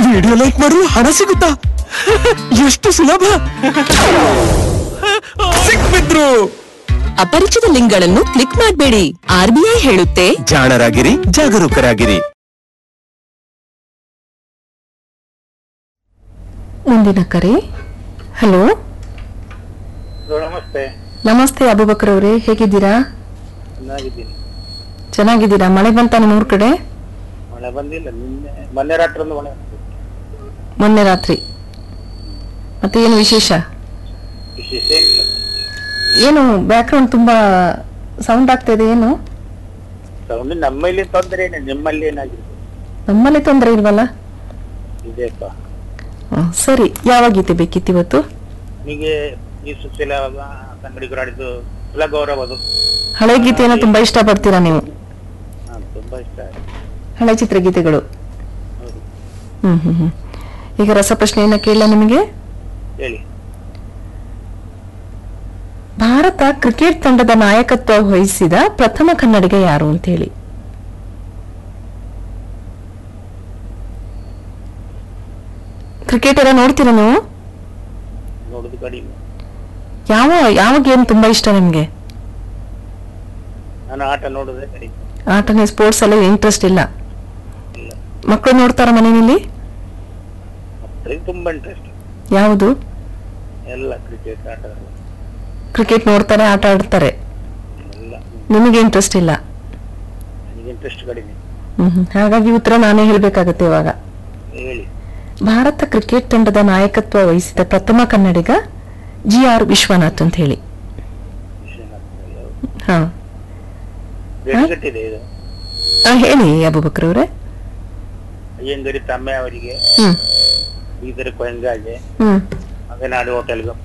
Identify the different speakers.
Speaker 1: Video like ಮಾಡಲು ಹಣ ಸಿಗುತ್ತಾ ಎಷ್ಟು ಸುಲಭ ಸಿಕ್ಬಿದ್ರು
Speaker 2: ಅಪರಿಚಿತ ಲಿಂಕ್ಗಳನ್ನು ಕ್ಲಿಕ್ ಮಾಡಬೇಡಿ ಆರ್ಬಿಐ ಹೇಳುತ್ತೆ
Speaker 1: ಜಾಣರಾಗಿರಿ ಜಾಗರೂಕರಾಗಿರಿ
Speaker 3: ಮುಂದಿನ ಕರೆ ಹಲೋ
Speaker 4: ನಮಸ್ತೆ
Speaker 3: ನಮಸ್ತೆ ಅಬುಬಕರ್ ಅವರೇ ಹೇಗಿದ್ದೀರಾ
Speaker 4: ಚೆನ್ನಾಗಿದ್ದೀನಿ
Speaker 3: ಚೆನ್ನಾಗಿದ್ದೀರಾ ಮಳೆ ಬಂತ ನಿಮ್ಮ ಊರ್ ಕಡೆ
Speaker 4: ಮಳೆ ಬಂದಿಲ್ಲ ನಿನ್ನೆ ಮೊನ್ನೆ ರಾತ್ರಿ ಒಂದು ಮಳೆ ಬಂತು.
Speaker 3: ಮೊನ್ನೆ ರಾತ್ರಿ ಮತ್ತೆ ಏನು ವಿಶೇಷ
Speaker 4: ವಿಶೇಷ ಏನಿಲ್ಲ
Speaker 3: ಏನು ಬ್ಯಾಕ್ಗ್ರೌಂಡ್ ತುಂಬಾ ಸೌಂಡ್ ಆಗ್ತಾ ಇದೆ ಏನು
Speaker 4: ಸೌಂಡ್ ನಮ್ಮಲ್ಲಿ ತೊಂದರೆ ಏನಿಲ್ಲ ನಿಮ್ಮಲ್ಲಿ ಏನಾಗಿದೆ
Speaker 3: ನಮ್ಮಲ್ಲಿ ತೊಂದರೆ ಇಲ್ವಲ್ಲ
Speaker 4: ಇದೆಯಪ್ಪ
Speaker 3: ಹ್ಮ್, ಸರಿ ಯಾವ ಗೀತೆ ಬೇಕಿತ್ತು ಇವತ್ತು
Speaker 4: ನಿಮಗೆ ಈ ಸುಶೀಲ ಸಂಗಡಿಗರು ಆಡಿದ್ದು ಕುಲ ಗೌರವ ಅದು
Speaker 3: ಹಳೆ ಗೀತೆಯನ್ನು ತುಂಬಾ ಇಷ್ಟ ಪಡ್ತೀರಾ ನೀವು
Speaker 4: ಹಾ, ತುಂಬಾ ಇಷ್ಟ ಆಯ್ತು
Speaker 3: ಹಳೆ ಚಿತ್ರಗೀತೆಗಳು
Speaker 4: ಹೌದು
Speaker 3: ಹ್ಮ್ ಹ್ಮ್ ಹ್ಮ್ ಈಗ ರಸಪ್ರಶ್ನೆಯನ್ನ ಕೇಳಲ ನಿಮಗೆ
Speaker 4: ಹೇಳಿ
Speaker 3: ಭಾರತ ಕ್ರಿಕೆಟ್ ತಂಡದ ನಾಯಕತ್ವ ವಹಿಸಿದ ಪ್ರಥಮ ಕನ್ನಡಿಗ ಯಾರು ಅಂತ ಹೇಳಿ ಕ್ರಿಕೆಟ್ ಎಲ್ಲ ನೋಡ್ತೀರಾ ನೀವು
Speaker 4: ನೋಡುದು ಕಡಿಮೆ
Speaker 3: ಯಾವ ಯಾವ ಗೇಮ್ ತುಂಬಾ ಇಷ್ಟ ನಿಮ್ಗೆ
Speaker 4: ನಾನು ಆಟ ನೋಡುದೇ ಕಡಿಮೆ
Speaker 3: ಆಟನೇ ಸ್ಪೋರ್ಟ್ಸ್ ಎಲ್ಲ ಇಂಟ್ರೆಸ್ಟ್ ಇಲ್ಲ
Speaker 4: ಇಲ್ಲ
Speaker 3: ಮಕ್ಕಳು ನೋಡ್ತಾರ ಮನೆಯಲ್ಲಿ
Speaker 4: ಮಕ್ಕಳಿಗೆ ತುಂಬಾ ಇಂಟ್ರೆಸ್ಟ್
Speaker 3: ಯಾವುದು
Speaker 4: ಎಲ್ಲ ಕ್ರಿಕೆಟ್ ಆಟ
Speaker 3: ಕ್ರಿಕೆಟ್ ನೋಡ್ತಾರೆ ಆಟ ಆಡ್ತಾರೆ
Speaker 4: ಎಲ್ಲ
Speaker 3: ನಿಮಗೆ ಇಂಟ್ರೆಸ್ಟ್ ಇಲ್ಲ
Speaker 4: ನನಗೆ ಇಂಟ್ರೆಸ್ಟ್ ಕಡಿಮೆ
Speaker 3: ಹ್ಮ್ ಹ್ಮ್. ಹಾಗಾಗಿ ಉತ್ತರ ನಾನೇ ಹೇಳ್ಬೇಕಾಗತ್ತೆ ಇವಾಗ
Speaker 4: ಹೇಳಿ
Speaker 3: ಭಾರತ ಕ್ರಿಕೆಟ್ ತಂಡದ ನಾಯಕತ್ವ ವಹಿಸಿದ ಪ್ರಥಮ ಕನ್ನಡಿಗ ಜಿ ಆರ್ ವಿಶ್ವನಾಥ್ ಅಂತ ಹೇಳಿ ಹಾ
Speaker 4: ಗಟ್ಟಿದೆ ಇದು
Speaker 3: ಆ, ಹೇಳಿ ಅಬುಬಕ್ರ ಅವ್ರೆ
Speaker 4: ಅಯ್ಯಂಗರಿ ತಮ್ಮ ಅವರಿಗೆ
Speaker 3: ಹ್ಮ್
Speaker 4: ಬೀದರ್ ಕೊಯಂಗಾಜೆ
Speaker 3: ಹ್ಮ್
Speaker 4: ಮಗನಾಡು ಹೋಟೆಲ್ಗೆ